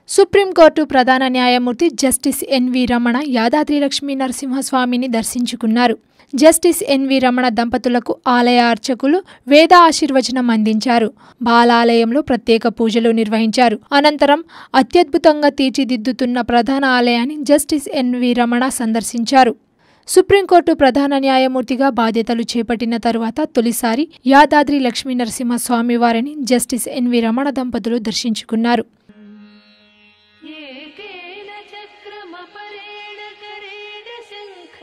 Supreme court ప్రధాన న్యాయమూర్తి justice N V Ramana Yadadri Lakshmi నరసింహస్వామిని దర్శించుకున్నారు జస్టిస్ ఎన్వి రమణ దంపతులకు ఆలయ అర్చకులు వేద ఆశీర్వచనం అందించారు బాలాలయంలో ప్రత్యేక పూజలు నిర్వహించారు అనంతరం అత్యద్భుతంగా తీర్చిదిద్దుతున్న ప్రధాన ఆలయాన్ని జస్టిస్ ఎన్వి రమణ సందర్శించారు సుప్రీంకోర్టు ప్రధాన న్యాయమూర్తిగా బాధ్యతలు చేపట్టిన తరువాత తొలిసారి యాదాద్రి లక్ష్మీ నరసింహస్వామి వారిని జస్టిస్ ఎన్వి రమణ దంపతులు దర్శించుకున్నారు ఏకేన చక్రమపరేణ కరేణ శంఖ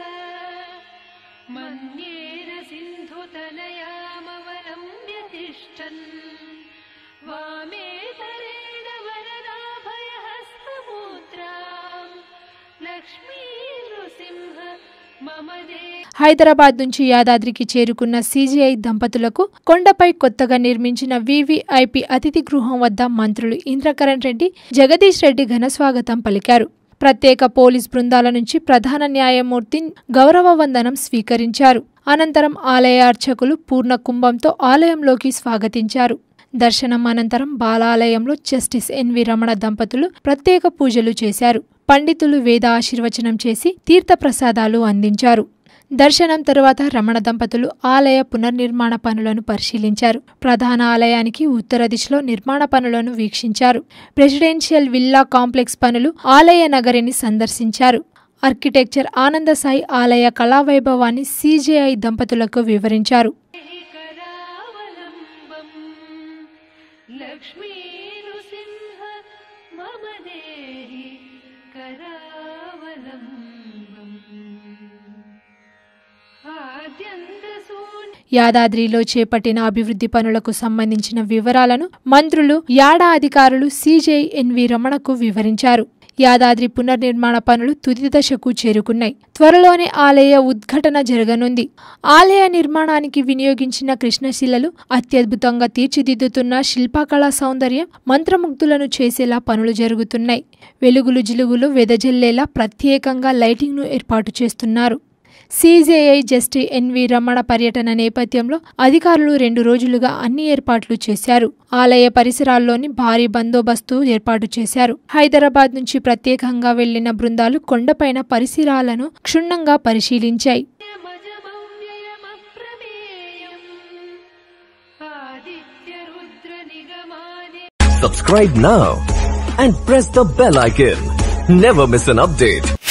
మన్యేన సింధుతనయామవలంబ్య తిష్టన్ వామేతరేణ వరదాభయహస్తముద్రాం లక్ష్మీ నృసింహ మమ దే హైదరాబాద్ నుంచి యాదాద్రికి చేరుకున్న సీజీఐ దంపతులకు కొండపై కొత్తగా నిర్మించిన వివిఐపి అతిథి గృహం వద్ద మంత్రులు ఇంద్రకరణ్ రెడ్డి జగదీష్ రెడ్డి ఘనస్వాగతం పలికారు ప్రత్యేక పోలీస్ బృందాల నుంచి ప్రధాన న్యాయమూర్తి గౌరవ వందనం స్వీకరించారు అనంతరం ఆలయ అర్చకులు పూర్ణ కుంభంతో ఆలయంలోకి స్వాగతించారు దర్శనం అనంతరం బాలాలయంలో జస్టిస్ ఎన్వి రమణ దంపతులు ప్రత్యేక పూజలు చేశారు పండితులు వేద ఆశీర్వచనం చేసి తీర్థప్రసాదాలు అందించారు దర్శనం తరువాత రమణ దంపతులు ఆలయ పునర్నిర్మాణ పనులను పరిశీలించారు ప్రధాన ఆలయానికి ఉత్తర దిశలో నిర్మాణ పనులను వీక్షించారు ప్రెసిడెన్షియల్ విల్లా కాంప్లెక్స్ పనులు ఆలయ నగరిని సందర్శించారు ఆర్కిటెక్చర్ ఆనందసాయి ఆలయ కళావైభవాన్ని సీజేఐ దంపతులకు వివరించారు करावलम्बम् लक्ष्मी नृसिंह मम देहि करावलम्बम् आद्यन्तसून् యాదాద్రిలో చేపట్టిన అభివృద్ధి పనులకు సంబంధించిన వివరాలను మంత్రులు యాడా అధికారులు సీజేఐ ఎన్వి రమణకు వివరించారు యాదాద్రి పునర్నిర్మాణ పనులు తుది దశకు చేరుకున్నాయి త్వరలోనే ఆలయ ఉద్ఘాటన జరగనుంది ఆలయ నిర్మాణానికి వినియోగించిన కృష్ణశిలలు అత్యద్భుతంగా తీర్చిదిద్దుతున్న శిల్పకళా సౌందర్యం మంత్రముగ్ధులను చేసేలా పనులు జరుగుతున్నాయి వెలుగులు జిలుగులు వెదజల్లేలా ప్రత్యేకంగా లైటింగ్ను ఏర్పాటు చేస్తున్నారు సీజేఐ జస్టి ఎన్వి రమణ పర్యటన నేపథ్యంలో అధికారులు రెండు రోజులుగా అన్ని ఏర్పాట్లు చేశారు ఆలయ పరిసరాల్లోని భారీ బందోబస్తు ఏర్పాటు చేశారు హైదరాబాద్ నుంచి ప్రత్యేకంగా వెళ్లిన బృందాలు కొండపైన పరిసరాలను క్షుణ్ణంగా పరిశీలించాయి यमजमव्ययमप्रमेयम् आदित्यरुद्रनिगमानि Subscribe now and press the bell icon. Never miss an update.